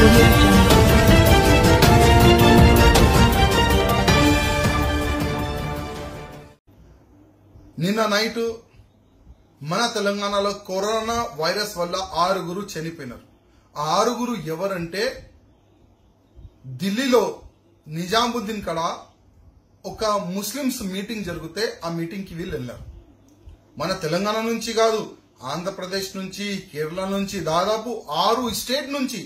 audio jungle. నిన్న night మన తెలంగాణలో కరోనా వైరస్ వల్ల ఆరుగురు చనిపోయినారు ఆ ఆరుగురు ఎవరంటే ఢిల్లీలో నిజాముద్దీన్ కడ ఒక ముస్లిమ్స్ మీటింగ్ జరిగితే ఆ మీటింగ్కి వీళ్ళు వెళ్ళారు మన తెలంగాణ నుంచి కాదు ఆంధ్రప్రదేశ్ నుంచి కేరళ నుంచి దాదాపు ఆరు స్టేట్ నుంచి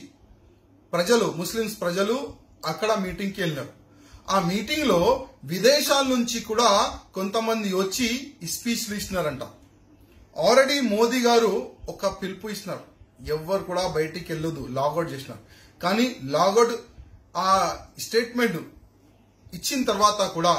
ప్రజలు ముస్లిమ్స్ ప్రజలు అక్కడ మీటింగ్కి వెళ్ళినారు ఆ మీటింగ్ లో విదేశాల నుంచి కూడా కొంతమంది వచ్చి ఈ స్పీచ్లు ఇచ్చినారంట ఆల్రెడీ మోదీ గారు ఒక పిలుపు ఇచ్చినారు ఎవ్వరు కూడా బయటికి వెళ్ళొద్దు లాగౌట్ చేసినారు కానీ లాగౌట్ ఆ స్టేట్మెంట్ ఇచ్చిన తర్వాత కూడా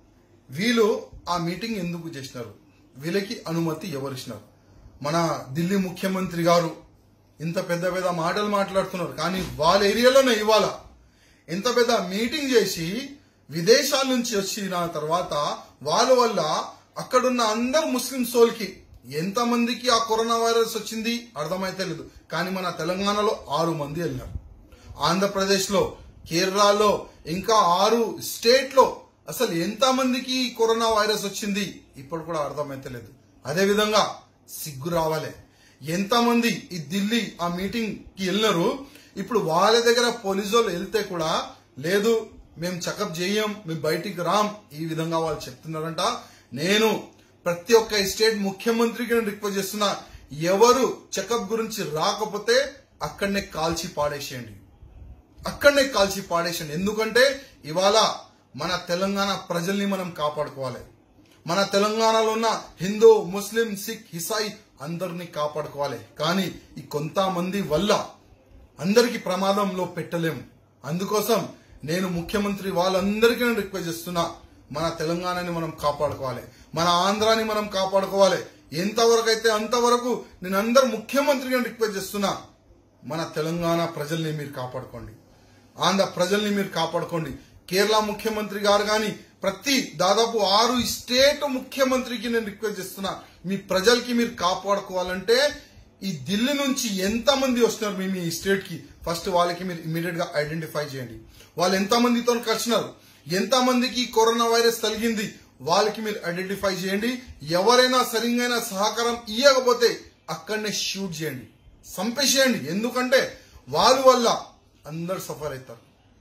వీళ్ళు ఆ మీటింగ్ ఎందుకు చేసినారు వీళ్ళకి అనుమతి ఎవరు ఇచ్చినారు మన ఢిల్లీ ముఖ్యమంత్రి గారు ఇంత పెద్ద పెద్ద మాటలు మాట్లాడుతున్నారు కానీ వాళ్ళ ఏరియాలోనే ఇవాళ ఇంత పెద్ద మీటింగ్ చేసి విదేశాల నుంచి వచ్చిన తర్వాత వాళ్ళ వల్ల అక్కడున్న అందరు ముస్లిం సోల్కి ఎంత మందికి ఆ కరోనా వైరస్ వచ్చింది అర్థమైతే లేదు కానీ మన తెలంగాణలో ఆరు మంది వెళ్ళారు ఆంధ్రప్రదేశ్ లో కేరళలో ఇంకా ఆరు స్టేట్ లో అసలు ఎంత మందికి ఈ కరోనా వైరస్ వచ్చింది ఇప్పుడు కూడా అర్థమైతే లేదు అదే విధంగా సిగ్గు రావాలి ఎంతమంది ఈ ఢిల్లీ ఆ మీటింగ్ కి వెళ్ళినారు ఇప్పుడు వాళ్ళ దగ్గర పోలీసు వాళ్ళు వెళ్తే కూడా లేదు మేము చెకప్ చేయం మేము బయటికి రాం ఈ విధంగా వాళ్ళు చెప్తున్నారంట నేను ప్రతి ఒక్క స్టేట్ ముఖ్యమంత్రికి నేను రిక్వెస్ట్ చేస్తున్నా ఎవరు చెకప్ గురించి రాకపోతే అక్కడనే కాల్చి పాడేసేయండి అక్కడనే కాల్చి పాడేసండి ఎందుకంటే ఇవాళ మన తెలంగాణ ప్రజల్ని మనం కాపాడుకోవాలి మన తెలంగాణలో ఉన్న హిందూ ముస్లిం సిక్ ఇసాయి అందరినీ కాపాడుకోవాలి కానీ ఈ కొంతమంది వల్ల అందరికి ప్రమాదంలో పెట్టలేము అందుకోసం నేను ముఖ్యమంత్రి వాళ్ళందరికీ నేను రిక్వెస్ట్ చేస్తున్నా మన తెలంగాణని మనం కాపాడుకోవాలి మన ఆంధ్రాని మనం కాపాడుకోవాలి ఎంతవరకు అయితే అంతవరకు నేను అందరు ముఖ్యమంత్రిగా రిక్వెస్ట్ చేస్తున్నా మన తెలంగాణ ప్రజల్ని మీరు కాపాడుకోండి ఆంధ్ర ప్రజల్ని మీరు కాపాడుకోండి కేరళ ముఖ్యమంత్రి గారు కానీ ప్రతి దాదాపు ఆరు స్టేట్ ముఖ్యమంత్రికి నేను రిక్వెస్ట్ చేస్తున్నా మీ ప్రజలకి మీరు కాపాడుకోవాలంటే ఈ ఢిల్లీ నుంచి ఎంత మంది వస్తున్నారు మీ మీ స్టేట్ కి ఫస్ట్ వాళ్ళకి మీరు ఇమీడియట్ గా ఐడెంటిఫై చేయండి వాళ్ళు ఎంత మందితో కలిసినారు ఎంత మందికి కరోనా వైరస్ తగిలింది వాళ్ళకి మీరు ఐడెంటిఫై చేయండి ఎవరైనా సరిగైన సహకారం ఇవ్వకపోతే అక్కడనే షూట్ చేయండి చంపేసేయండి ఎందుకంటే వాళ్ళ వల్ల అందరు సఫర్ అవుతారు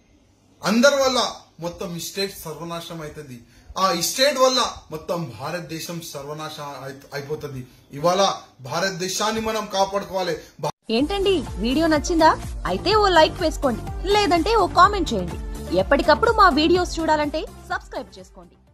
అందరి వల్ల మొత్తం ఈ స్టేట్ సర్వనాశనం అవుతుంది ఆ ఈ స్టేట్ వల్ల మొత్తం భారతదేశం సర్వనాశనం అయి- అయిపోతుంది ఇవాళ భారతదేశాన్ని మనం కాపాడుకోవాలి భా- ఏంటండి వీడియో నచ్చిందా అయితే ఓ లైక్ వేసుకోండి లేదంటే ఓ కామెంట్ చేయండి ఎప్పటికప్పుడు మా వీడియోస్ చూడాలంటే సబ్స్క్రైబ్ చేసుకోండి